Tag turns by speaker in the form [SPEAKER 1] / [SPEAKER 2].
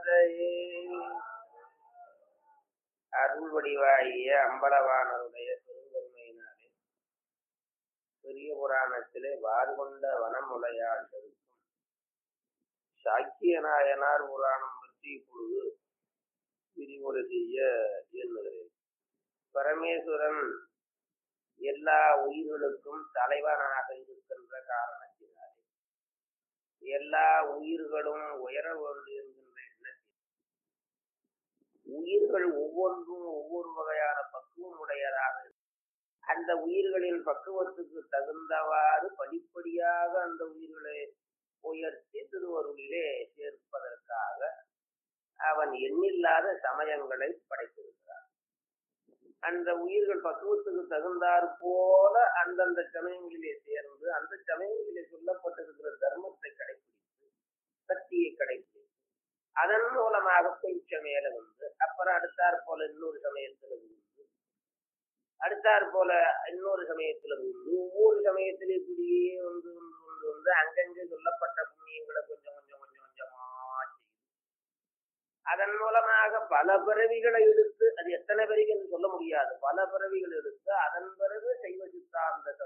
[SPEAKER 1] கதையே அருள் வடிவாகிய அம்பலவானருடைய பெருங்கருணையினாலே பெரிய புராணத்திலே வார்கொண்ட வனமுலையாள் இருக்கும் சாக்கிய நாயனார் புராணம் பற்றி இப்பொழுது விரிவுரை செய்ய எண்ணுகிறேன் பரமேஸ்வரன் எல்லா உயிர்களுக்கும் தலைவனாக இருக்கின்ற காரணத்தினாலே எல்லா உயிர்களும் உயர வேண்டும் என்கின்ற எண்ணத்தில் உயிர்கள் ஒவ்வொன்றும் ஒவ்வொரு வகையான பக்குவம் உடையதாக அந்த உயிர்களின் பக்குவத்துக்கு தகுந்தவாறு படிப்படியாக அந்த உயிர்களை உயர்த்தி திருவருளிலே சேர்ப்பதற்காக அவன் எண்ணில்லாத சமயங்களை படைத்திருக்கிறான் அந்த உயிர்கள் பக்குவத்துக்கு தகுந்தாற் போல அந்தந்த சமயங்களிலே சேர்ந்து அந்த சமயங்களிலே சொல்லப்பட்டிருக்கிற தர்மத்தை கடைபிடித்து சக்தியை கடைபிடித்து அதன் மூலமாக கொஞ்சம் மேல வந்து அப்புறம் அடுத்தாற் போல இன்னொரு சமயத்துல இருந்து அடுத்தாற் போல இன்னொரு சமயத்துல இருந்து ஒவ்வொரு சமயத்திலும் இப்படியே வந்து வந்து வந்து வந்து அங்கங்கே சொல்லப்பட்ட புண்ணியங்களை கொஞ்சம் கொஞ்சம் கொஞ்சம் கொஞ்சமா செய்து அதன் மூலமாக பல பிறவிகளை எடுத்து அது எத்தனை பிறவி என்று சொல்ல முடியாது பல பிறவிகள் எடுத்து அதன் பிறகு சைவ சித்தாந்த